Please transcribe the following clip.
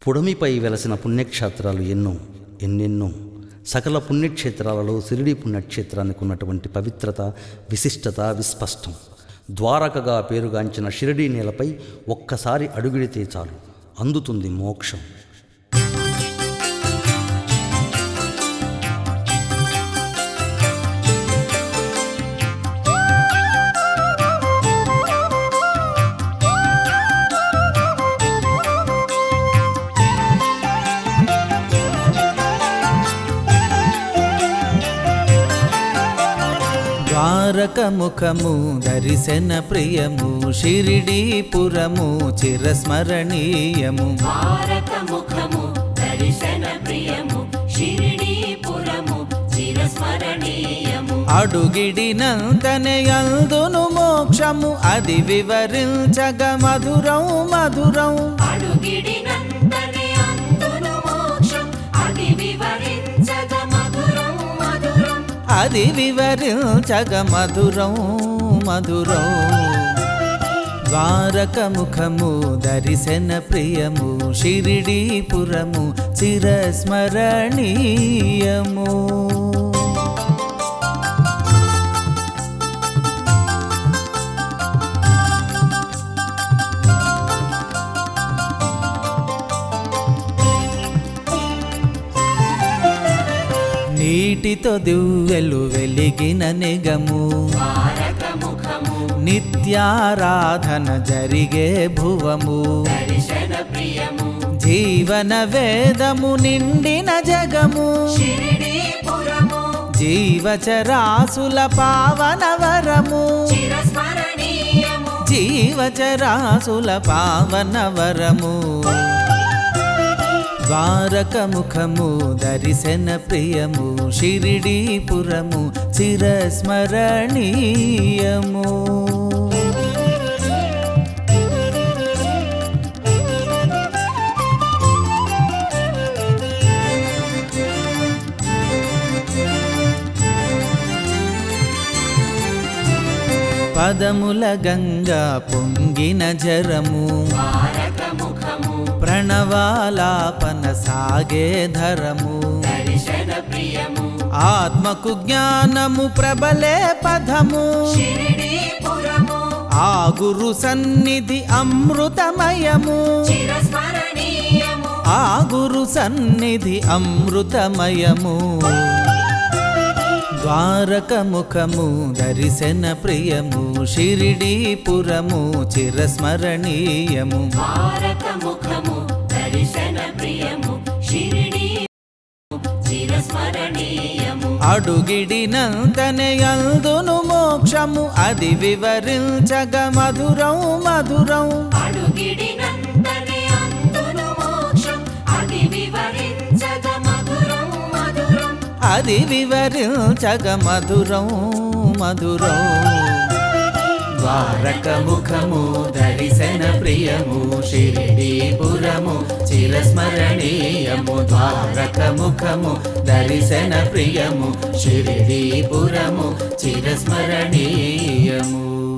పుడమిపై వెలసిన పుణ్యక్షేత్రాలు ఎన్నో ఎన్నెన్నో సకల పుణ్యక్షేత్రాలలో సిరిడి పుణ్యక్షేత్రానికి ఉన్నటువంటి పవిత్రత విశిష్టత విస్పష్టం ద్వారకగా పేరుగాంచిన షిరిడీ నేలపై ఒక్కసారి అడుగిడితే చాలు అందుతుంది మోక్షం ద్వారకముఖము దర్శన ప్రియము షిరిడీపురము చిరస్మరణీయము భారతముఖము దర్శన ప్రియము షిరిడీపురము చిరస్మరణీయము అడుగిడినంతనే అందును మోక్షము అది వివరించగ మధురం మధురం అడుగిడినంతనే అందును మోక్షం అది వివరించగ మధురం మధురం అది వివరించగ మధురం మధురం ద్వారకముఖము దర్శన ప్రియము షిరిడీపురము చిరస్మరణీయము నీటితో దివ్వెలు వెలిగిన నిగము భారతముఖము నిత్యారాధన జరిగే భువము దర్శన ప్రియము జీవన వేదము నిండిన జగము షిరిడీపురము జీవచరాసుల పావనవరము చిరస్మరణీయము జీవచరాసుల పావనవరము ద్వారకముఖము దర్శన ప్రియము షిరిడీపురము చిరస్మరణీయము పదముల గంగా పొంగిన జరము భారతముఖము ప్రణవాలాపన సాగే ధరము దర్శన ప్రియము ఆత్మకు జ్ఞానము ప్రబలే పదము షిరిడీపురము ఆ గురు సన్నిధి అమృతమయము చిరస్మరణీయము ఆ గురు సన్నిధి అమృతమయము ద్వారకముఖము దర్శన ప్రియము షిరిడీపురము చిరస్మరణీయము భారతముఖము దర్శన ప్రియము షిరిడీ చిరస్మరణీయము అడుగిడినంతనే అందును మోక్షము అది వివరించగ మధురం మధురం అడుగిడినంతనే అందును మోక్షం అది వివరించగ మధురం మధురం అది వివరించగ మధురం మధురం ద్వారకముఖము దర్శన ప్రియము షిరిడీపురము చిరస్మరణీయము ద్వారకముఖము దర్శన ప్రియము షిరిడీపురము చిరస్మరణీయము